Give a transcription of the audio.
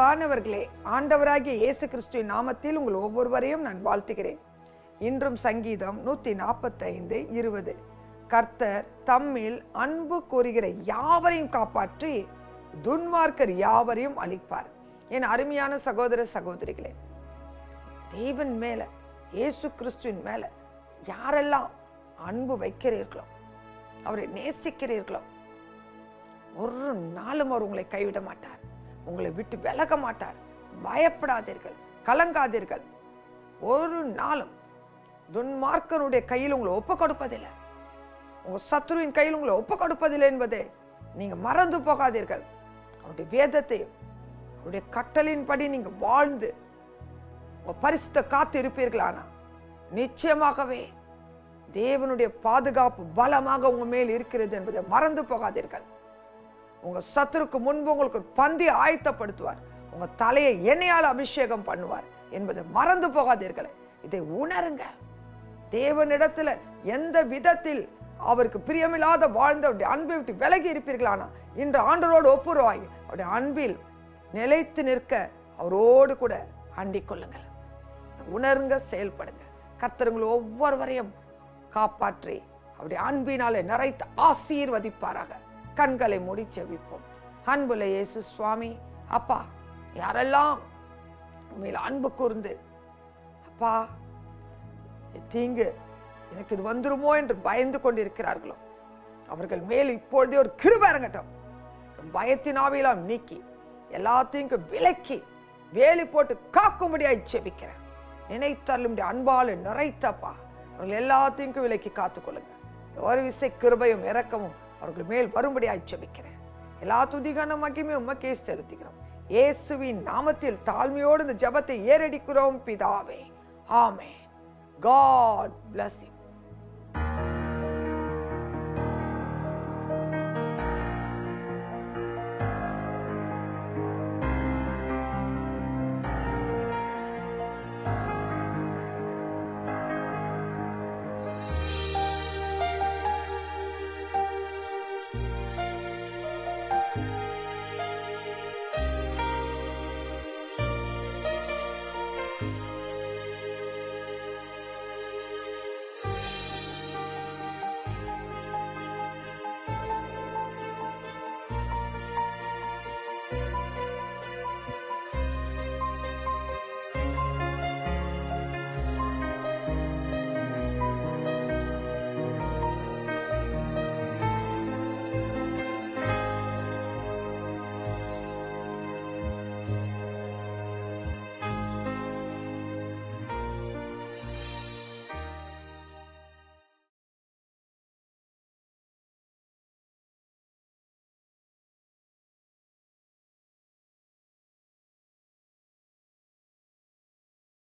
அன்பானவர்களே ஆண்டவராகிய இயேசு கிறிஸ்துவின் நாமத்தில் உங்கள் ஒவ்வொருவரையும் நான் வாழ்த்துகிறேன் இன்றும் சங்கீதம் நூற்றி நாற்பத்தைந்து இருபது கர்த்தர் தம்மில் அன்பு கூறுகிற யாவரையும் காப்பாற்றி துன்மார்க்கர் யாவரையும் அழிப்பார் என் அருமையான சகோதர சகோதரிகளே தேவன் மேல இயேசு கிறிஸ்துவின் மேல யாரெல்லாம் அன்பு வைக்கிறீர்களோ அவரை நேசிக்கிறீர்களோ ஒரு நாளும் அவர் உங்களை கைவிட மாட்டார் உங்களை விட்டு விலக மாட்டார் பயப்படாதீர்கள் கலங்காதீர்கள் ஒரு நாளும் துன்மார்க்கனுடைய கையில் உங்களை ஒப்பு கொடுப்பதில்லை உங்க சத்ருவின் கையில் உங்களை ஒப்பு கொடுப்பதில்லை என்பதை நீங்க மறந்து போகாதீர்கள் அவருடைய வேதத்தையும் அவருடைய கட்டளின்படி நீங்க வாழ்ந்து உங்க பரிசுத்த காத்து இருப்பீர்களானா நிச்சயமாகவே தேவனுடைய பாதுகாப்பு பலமாக உங்க மேல் இருக்கிறது என்பதை மறந்து போகாதீர்கள் உங்க சத்துருக்கு முன்பு உங்களுக்கு ஒரு பந்தி ஆயத்தப்படுத்துவார் உங்க தலையை எண்ணெயால் அபிஷேகம் பண்ணுவார் என்பதை மறந்து போகாதீர்கள் இதை உணருங்க தேவனிடத்துல எந்த விதத்தில் அவருக்கு பிரியமில்லாத வாழ்ந்த அவருடைய அன்பை விட்டு விலகி இருப்பீர்களானா இன்று ஆண்டரோடு ஒப்புரவாகி அவருடைய அன்பில் நிலைத்து நிற்க அவரோடு கூட அண்டிக் கொள்ளுங்கள் உணருங்க செயல்படுங்க கர்த்தர் உங்களை ஒவ்வொருவரையும் காப்பாற்றி அவருடைய அன்பினாலே நிறைத்து ஆசீர்வதிப்பாராக கண்களை மூடி செவிப்போம் அன்புல இயேசு சுவாமி அப்பா யாரெல்லாம் உண்மையில் அன்பு கூர்ந்து அப்பா தீங்கு எனக்கு இது வந்துருமோ என்று பயந்து கொண்டிருக்கிறார்களோ அவர்கள் மேல் இப்பொழுதே ஒரு கிருபை இறங்கட்டும் பயத்தின் ஆவியெல்லாம் நீக்கி எல்லாத்தையும் விலக்கி வேலி போட்டு காக்கும்படியாய் ஜெபிக்கிறேன் நினைத்தருளும் அன்பால் நிறைத்தப்பா அவர்கள் எல்லாத்தையும் விலக்கி காத்துக்கொள்ளுங்க ஒரு விசை கிருபையும் இரக்கமும் அவர்கள் மேல் வரும்படியாய் ஜெபிக்கிறேன் எல்லா துதிகான மகிமே உமக்கே செலுத்துகிறோம் இயேசுவின் நாமத்தில் தாழ்மையோடு இந்த ஜெபத்தை ஏறடிக்கிறோம் பிதாவே ஆமென் காட் bless you